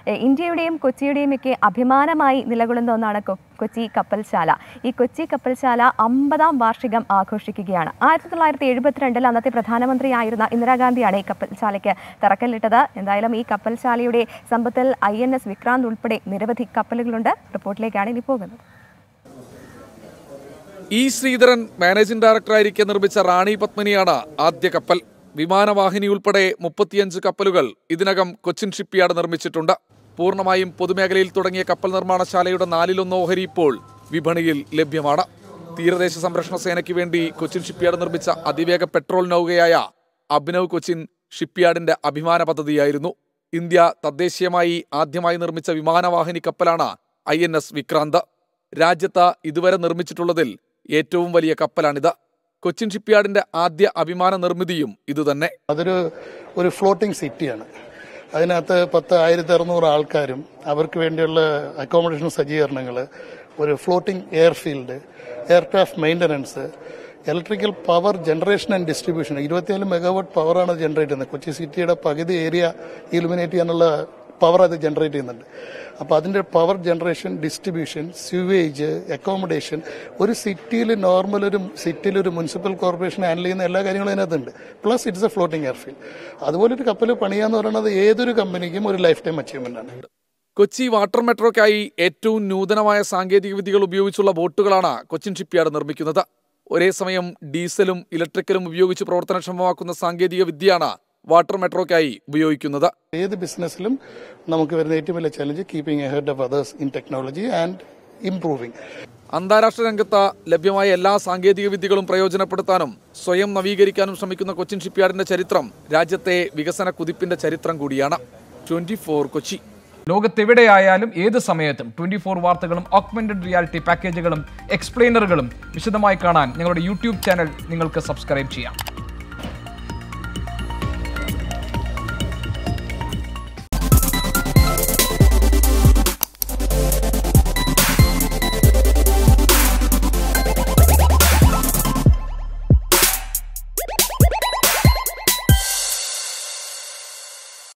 ഏഹ് ഇന്ത്യയുടെയും കൊച്ചിയുടെയും ഒക്കെ അഭിമാനമായി നിലകൊള്ളുന്ന ഒന്നാണ് കൊ- കൊച്ചി കപ്പൽശാല ഈ കൊച്ചി കപ്പൽശാല അമ്പതാം വാർഷികം ആഘോഷിക്കുകയാണ് ആയിരത്തി തൊള്ളായിരത്തി എഴുപത്തിരണ്ടിൽ അന്നത്തെ പ്രധാനമന്ത്രിയായിരുന്ന ഇന്ദിരാഗാന്ധിയാണ് ഈ കപ്പൽശാലയ്ക്ക് തറക്കല്ലിട്ടത് എന്തായാലും ഈ കപ്പൽശാലയുടെ സമ്പത്തിൽ ഐ എൻ എസ് വിക്രാന്ത് ഉൾപ്പെടെ നിരവധി കപ്പലുകളുണ്ട് റിപ്പോർട്ടിലേക്കാണ് ഇനി പോകുന്നത് ഇ ശ്രീധരൻ മാനേജിംഗ് ഡയറക്ടറായിരിക്കെ നിർമ്മിച്ച റാണി പത്മിനിയാണ് ആദ്യ കപ്പൽ വിമാനവാഹിനി ഉൾപ്പെടെ മുപ്പത്തിയഞ്ച് കപ്പലുകൾ ഇതിനകം കൊച്ചിൻ ഷിപ്പ്യാർഡ് നിർമ്മിച്ചിട്ടുണ്ട് പൂർണ്ണമായും പൊതുമേഖലയിൽ തുടങ്ങിയ കപ്പൽ നിർമ്മാണശാലയുടെ നാലിലൊന്ന് ഓഹരി ഇപ്പോൾ വിപണിയിൽ ലഭ്യമാണ് തീരദേശ സംരക്ഷണ സേനയ്ക്ക് വേണ്ടി കൊച്ചിൻ ഷിപ്പ്യാർഡ് നിർമ്മിച്ച അതിവേഗ പെട്രോൾ നൗകയായ അഭിനവ് കൊച്ചിൻ ഷിപ്പ്യാർഡിന്റെ അഭിമാന പദ്ധതിയായിരുന്നു ഇന്ത്യ തദ്ദേശീയമായി ആദ്യമായി നിർമ്മിച്ച വിമാനവാഹിനി കപ്പലാണ് ഐ എൻ എസ് വിക്രാന്ത് രാജ്യത്ത് ഇതുവരെ നിർമ്മിച്ചിട്ടുള്ളതിൽ ഏറ്റവും വലിയ കപ്പലാണിത് കൊച്ചിൻ ഷിപ്പ്യാർഡിന്റെ ആദ്യ അഭിമാന നിർമ്മിതിയും ഇതുതന്നെ അതൊരു ഒരു ഫ്ലോട്ടിംഗ് സിറ്റിയാണ് അതിനകത്ത് പത്ത് ആയിരത്തി അറുന്നൂറ് ആൾക്കാരും അവർക്ക് വേണ്ടിയുള്ള അക്കോമഡേഷൻ സജ്ജീകരണങ്ങൾ ഒരു floating airfield aircraft maintenance electrical power generation and distribution ഇരുപത്തിനാല് മെഗാവാട്ട് പവറാണ് ജനറേറ്റ് ചെയ്യുന്നത് കൊച്ചി സിറ്റിയുടെ പകുതി ഏരിയ ഇലുമിനേറ്റ് ചെയ്യാനുള്ള പവർ അത് ജനറേറ്റ് ചെയ്യുന്നുണ്ട് അപ്പോൾ അതിൻ്റെ power generation distribution sewage accommodation ഒരു സിറ്റിയിൽ നോർമൽ ഒരു സിറ്റിയിൽ ഒരു മുനിസിപ്പൽ കോർപ്പറേഷൻ ഹാൻഡിൽ ചെയ്യുന്ന എല്ലാ കാര്യങ്ങളും അതിനകത്തുണ്ട് plus it's a floating airfield അതുപോലെ ഒരു കപ്പൽ പണിയാന്ന് പറയുന്നത് ഏതൊരു കമ്പനിക്കും ഒരു ലൈഫ് ടൈം അച്ചീവ്മെന്റ് ആണ് കൊച്ചി വാട്ടർ മെട്രോയ്ക്കായി ഏറ്റവും നൂതനമായ സാങ്കേതിക വിദ്യകൾ ഉപയോഗിച്ചുള്ള ബോട്ടുകളാണ് കൊച്ചിൻ ഷിപ്പ്യാർഡ് നിർമ്മിക്കുന്നത് ഒരേ സമയം ഡീസലും ഇലക്ട്രിക്കലും ഉപയോഗിച്ച് പ്രവർത്തനക്ഷമമാക്കുന്ന സാങ്കേതിക വിദ്യയാണ് വാട്ടർ മെട്രോയ്ക്കായി ഉപയോഗിക്കുന്നത് ഏത് ബിസിനസ്സിലും നമുക്ക് വരുന്ന ഏറ്റവും വലിയ challenge keeping ahead of others in technology and improving അന്താരാഷ്ട്ര രംഗത്ത് ലഭ്യമായ എല്ലാ സാങ്കേതിക വിദ്യകളും പ്രയോജനപ്പെടുത്താനും സ്വയം നവീകരിക്കാനും ശ്രമിക്കുന്ന കൊച്ചിൻ ഷിപ്പ്യാർഡിന്റെ ചരിത്രം രാജ്യത്തെ വികസന കുതിപ്പിന്റെ ചരിത്രം കൂടിയാണ് ട്വന്റി കൊച്ചി ലോകത്തെവിടെയായാലും ഏത് സമയത്തും ട്വന്റി ഫോർ വാർത്തകളും ഓഗ്മെന്റഡ് റിയാലിറ്റി പാക്കേജുകളും എക്സ്പ്ലെയിനറുകളും വിശദമായി കാണാൻ ഞങ്ങളുടെ യൂട്യൂബ് ചാനൽ നിങ്ങൾക്ക് സബ്സ്ക്രൈബ് ചെയ്യാം